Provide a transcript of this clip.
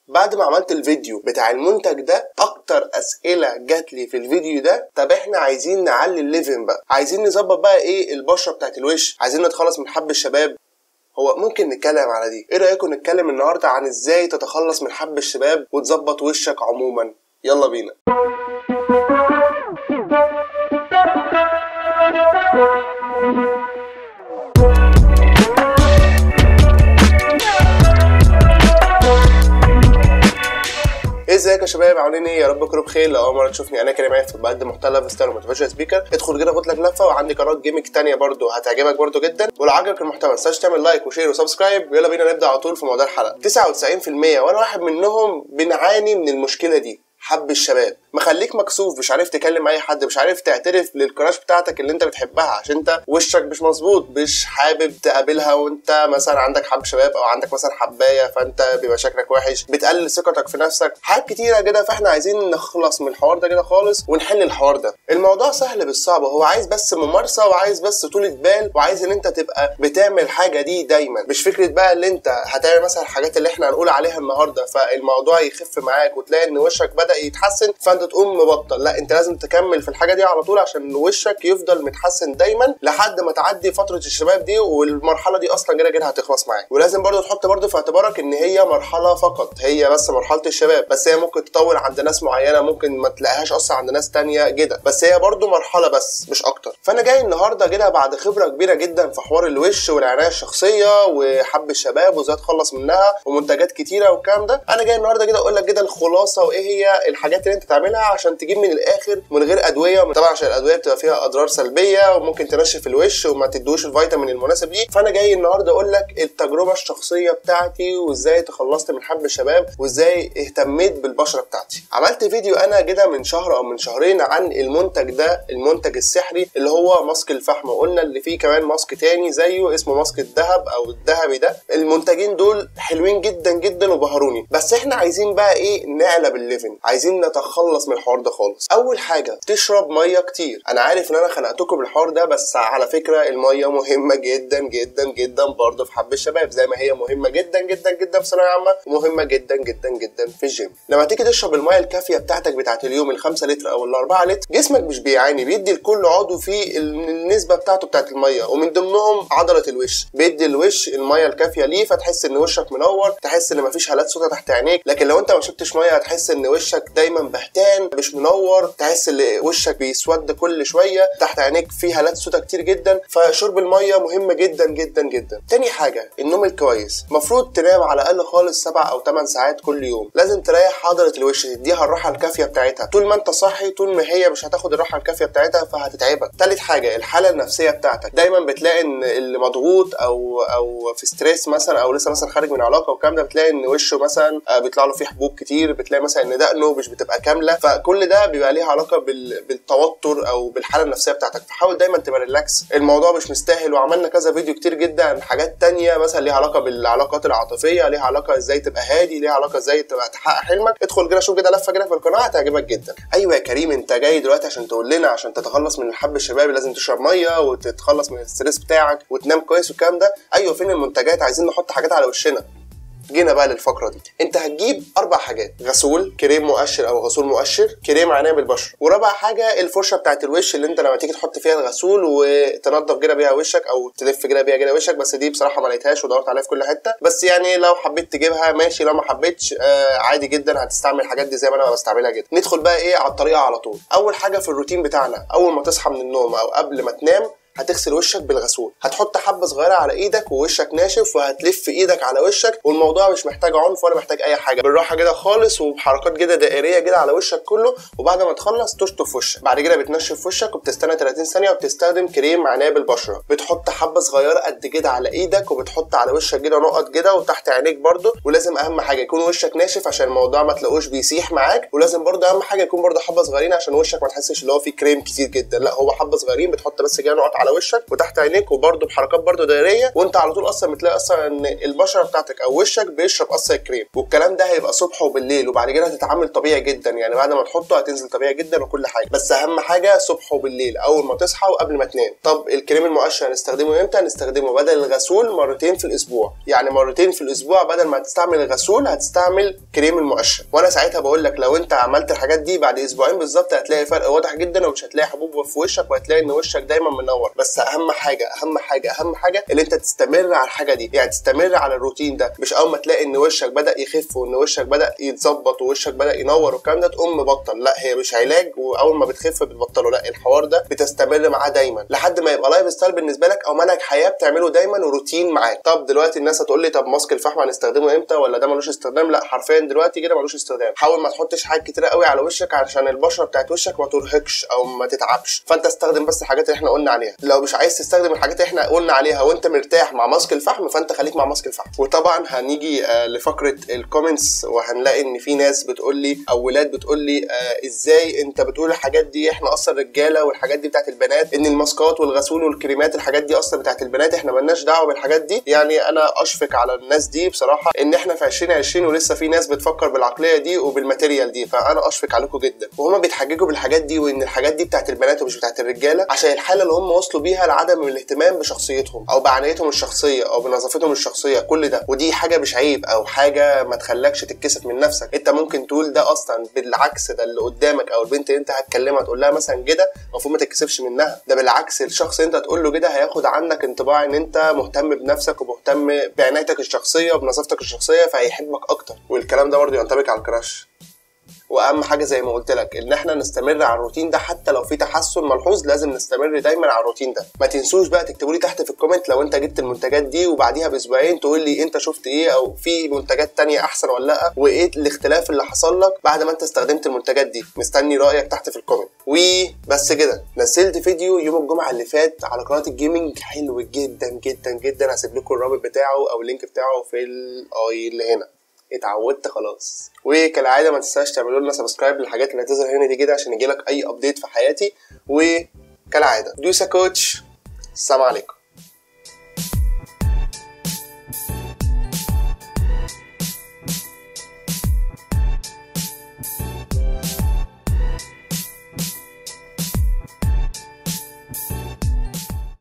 بعد ما عملت الفيديو بتاع المنتج ده اكتر اسئله جات لي في الفيديو ده طب احنا عايزين نعلي الليفن بقى عايزين نظبط بقى ايه البشره بتاعت الوش عايزين نتخلص من حب الشباب هو ممكن نتكلم على دي ايه رايكم نتكلم النهارده عن ازاي تتخلص من حب الشباب وتظبط وشك عموما يلا بينا ازيك يا شباب عاملين ايه يا رب تكونوا بخير لو اول مره تشوفني انا كريم عيف بقدم محتوى لايف ستايل وموتيفيشن سبيكر ادخل كده خد لك لفه وعندي قناه جيمنج تانية برضو هتعجبك برضو جدا ولو عجبك المحتوى ما تنساش تعمل لايك وشير وسبسكرايب ويلا بينا نبدا على طول في موضوع الحلقه 99% وانا واحد منهم بنعاني من المشكله دي حب الشباب مخليك مكسوف مش عارف تكلم اي حد مش عارف تعترف للكراش بتاعتك اللي انت بتحبها عشان انت وشك مش مظبوط مش حابب تقابلها وانت مثلا عندك حب شباب او عندك مثلا حبايه فانت بيبقى شكلك وحش بتقلل ثقتك في نفسك حاجات كتيره كده فاحنا عايزين نخلص من الحوار ده كده خالص ونحل الحوار ده الموضوع سهل بالصعب هو عايز بس ممارسه وعايز بس طولة بال وعايز ان انت تبقى بتعمل الحاجه دي دايما مش فكره بقى اللي انت هتعمل مثلا الحاجات اللي احنا هنقول عليها النهارده فالموضوع يخف معاك وتلاقي ان وشك بدا يتحسن فانت تقوم مبطل لا انت لازم تكمل في الحاجه دي على طول عشان وشك يفضل متحسن دايما لحد ما تعدي فتره الشباب دي والمرحله دي اصلا كده كده هتخلص معاك ولازم برضو تحط برضو في اعتبارك ان هي مرحله فقط هي بس مرحله الشباب بس هي ممكن تطول عند ناس معينه ممكن ما تلاقيهاش اصلا عند ناس تانية كده بس هي برضو مرحله بس مش اكتر فانا جاي النهارده كده بعد خبره كبيره جدا في حوار الوش والعنايه الشخصيه وحب الشباب وازاي تخلص منها ومنتجات كتيره والكلام ده انا جاي النهارده كده اقول لك كده الخلاصه وايه هي الحاجات اللي انت تعملها عشان تجيب من الاخر من غير ادويه طبعا عشان الادويه بتبقى فيها اضرار سلبيه وممكن تنشف الوش وما تدوش الفيتامين المناسب ليه فانا جاي النهارده اقول لك التجربه الشخصيه بتاعتي وازاي تخلصت من حب الشباب وازاي اهتميت بالبشره بتاعتي عملت فيديو انا كده من شهر او من شهرين عن المنتج ده المنتج السحري اللي هو ماسك الفحم وقلنا اللي فيه كمان ماسك تاني زيه اسمه ماسك الذهب او الذهبي ده المنتجين دول حلوين جدا جدا وبهروني بس احنا عايزين بقى ايه نعلى بالليفن عايزين نتخلص من الحوار ده خالص اول حاجه تشرب ميه كتير انا عارف ان انا خلقتكم بالحوار ده بس على فكره الميه مهمه جدا جدا جدا برضه في حب الشباب زي ما هي مهمه جدا جدا جدا في ثانويه عامه ومهمه جدا جدا جدا في الجيم لما تيجي تشرب الميه الكافيه بتاعتك بتاعت اليوم ال5 لتر او ال4 لتر جسمك مش بيعاني بيدي لكل عضو فيه النسبه بتاعته بتاعت الميه ومن ضمنهم عضله الوش بيدي الوش الميه الكافيه ليه فتحس ان وشك منور تحس ان مفيش هالات سودا تحت عينيك لكن لو انت ما شربتش ميه هتحس ان وشك دايما بهتان مش منور تحس ان وشك بيسود كل شويه تحت عينيك فيه هالات سودا كتير جدا فشرب الميه مهم جدا جدا جدا تاني حاجه النوم الكويس المفروض تنام على الاقل خالص 7 او 8 ساعات كل يوم لازم تريح عضله الوش تديها الراحه الكافيه بتاعتها طول ما انت صاحي طول ما هي مش هتاخد الراحه الكافيه بتاعتها فهتتعبك تالت حاجه الحاله النفسيه بتاعتك دايما بتلاقي ان اللي مضغوط او او في ستريس مثلا او لسه مثلا خارج من علاقه والكلام ده بتلاقي ان وشه مثلا بيطلع له فيه حبوب كتير بتلاقي مثلا ان دقنه مش بتبقى كامله فكل ده بيبقى ليه علاقه بال... بالتوتر او بالحاله النفسيه بتاعتك فحاول دايما تبقى ريلاكس الموضوع مش مستاهل وعملنا كذا فيديو كتير جدا عن حاجات تانية مثلا ليها علاقه بالعلاقات العاطفيه ليها علاقه ازاي تبقى هادي ليها علاقه ازاي تبقى تحقق حلمك ادخل كده شوف كده لفه كده في القناه هتعجبك جدا ايوه يا كريم انت جاي دلوقتي عشان تقول لنا عشان تتخلص من الحب الشبابي لازم تشرب ميه وتتخلص من الستريس بتاعك وتنام كويس والكلام ده ايوه فين المنتجات عايزين نحط حاجات على وشنا جينا بقى للفقره دي انت هتجيب اربع حاجات غسول كريم مؤشر او غسول مؤشر كريم عنايه بالبشره ورابع حاجه الفرشه بتاعت الوش اللي انت لما تيجي تحط فيها الغسول وتنضف كده بيها وشك او تلف كده بيها كده وشك بس دي بصراحه ما لقيتهاش ودورت عليها في كل حته بس يعني لو حبيت تجيبها ماشي لو ما حبيتش آه عادي جدا هتستعمل الحاجات دي زي ما انا بستعملها جدا ندخل بقى ايه على الطريقه على طول اول حاجه في الروتين بتاعنا اول ما تصحى من النوم او قبل ما تنام هتغسل وشك بالغسول هتحط حبه صغيره على ايدك ووشك ناشف وهتلف ايدك على وشك والموضوع مش محتاج عنف ولا محتاج اي حاجه بالراحه كده خالص وبحركات كده دائريه كده على وشك كله وبعد ما تخلص تشطف وشك بعد كده بتنشف وشك وبتستنى 30 ثانيه وبتستخدم كريم عنايه بالبشره بتحط حبه صغيره قد كده على ايدك وبتحط على وشك كده نقط كده وتحت عينيك برده ولازم اهم حاجه يكون وشك ناشف عشان الموضوع ما تلاقوش بيسيح معاك ولازم برده اهم حاجه يكون برده حبه صغيرين عشان وشك ما تحسش اللي هو فيه كريم كتير جدا لا هو حبه صغيرين بتحط بس كده نقط على وشك وتحت عينيك وبرده بحركات برده دائريه وانت على طول اصلا بتلاقي اصلا ان البشره بتاعتك او وشك بيشرب اصلا الكريم والكلام ده هيبقى صبح وبالليل وبعد كده هتتعامل طبيعي جدا يعني بعد ما تحطه هتنزل طبيعي جدا وكل حاجه بس اهم حاجه صبح وبالليل اول ما تصحى وقبل ما تنام طب الكريم المقشر هنستخدمه امتى هنستخدمه بدل الغسول مرتين في الاسبوع يعني مرتين في الاسبوع بدل ما تستعمل الغسول هتستعمل كريم المقشر وانا ساعتها بقول لك لو انت عملت الحاجات دي بعد اسبوعين بالظبط هتلاقي فرق واضح جدا ومش هتلاقي حبوب في وشك وهتلاقي ان وشك دايما منور بس اهم حاجه اهم حاجه اهم حاجه ان انت تستمر على الحاجه دي يعني تستمر على الروتين ده مش اول ما تلاقي ان وشك بدا يخف وان وشك بدا يتظبط ووشك بدا ينور والكلام ده تقوم مبطل لا هي مش علاج واول ما بتخف بتبطله لا الحوار ده بتستمر معاه دايما لحد ما يبقى لايف ستايل بالنسبه لك او منهج حياه بتعمله دايما وروتين معاك طب دلوقتي الناس هتقول لي طب ماسك الفحم هنستخدمه امتى ولا ده ملوش استخدام لا حرفيا دلوقتي كده ملوش استخدام حاول ما تحطش حاجات كتيره قوي على وشك عشان البشره بتاعت وشك ما ترهقش او ما تتعبش فانت استخدم بس الحاجات اللي احنا قلنا عليها لو مش عايز تستخدم الحاجات اللي احنا قلنا عليها وانت مرتاح مع ماسك الفحم فانت خليك مع ماسك الفحم وطبعا هنيجي آه لفقره الكومنتس وهنلاقي ان في ناس بتقول لي او ولاد بتقول لي آه ازاي انت بتقول الحاجات دي احنا اصلا رجاله والحاجات دي بتاعت البنات ان الماسكات والغسول والكريمات الحاجات دي اصلا بتاعت البنات احنا ملناش دعوه بالحاجات دي يعني انا اشفق على الناس دي بصراحه ان احنا في 2020 ولسه في ناس بتفكر بالعقليه دي وبالماتيريال دي فانا اشفق عليكم جدا وهما بيتحججوا بالحاجات دي وان الحاجات دي بتاعت البنات ومش بتاعت الرجاله عشان الحاله اللي هم وصلوا بيها لعدم الاهتمام بشخصيتهم او بعنايتهم الشخصيه او بنظافتهم الشخصيه كل ده ودي حاجه مش عيب او حاجه ما تخلكش تتكسف من نفسك انت ممكن تقول ده اصلا بالعكس ده اللي قدامك او البنت اللي انت هتكلمها تقول لها مثلا كده المفروض ما تتكسفش منها ده بالعكس الشخص اللي انت تقول له كده هياخد عنك انطباع ان انت مهتم بنفسك ومهتم بعنايتك الشخصيه وبنظافتك الشخصيه فهيحبك اكتر والكلام ده برضه ينطبق على الكراش واهم حاجه زي ما قلت لك ان احنا نستمر على الروتين ده حتى لو في تحسن ملحوظ لازم نستمر دايما على الروتين ده ما تنسوش بقى تكتبوا لي تحت في الكومنت لو انت جبت المنتجات دي وبعديها باسبوعين تقول لي انت شفت ايه او في منتجات تانية احسن ولا لا وايه الاختلاف اللي حصل لك بعد ما انت استخدمت المنتجات دي مستني رايك تحت في الكومنت وبس كده نزلت فيديو يوم الجمعه اللي فات على قناه الجيمنج حلو جدا جدا جدا هسيب لكم الرابط بتاعه او اللينك بتاعه في الاي اللي هنا اتعودت خلاص وكالعاده ما تنساش تعملوا لنا سبسكرايب للحاجات اللي هتظهر هنا دي كده عشان يجيلك اي ابديت في حياتي وكالعاده دوسا كوتش السلام عليكم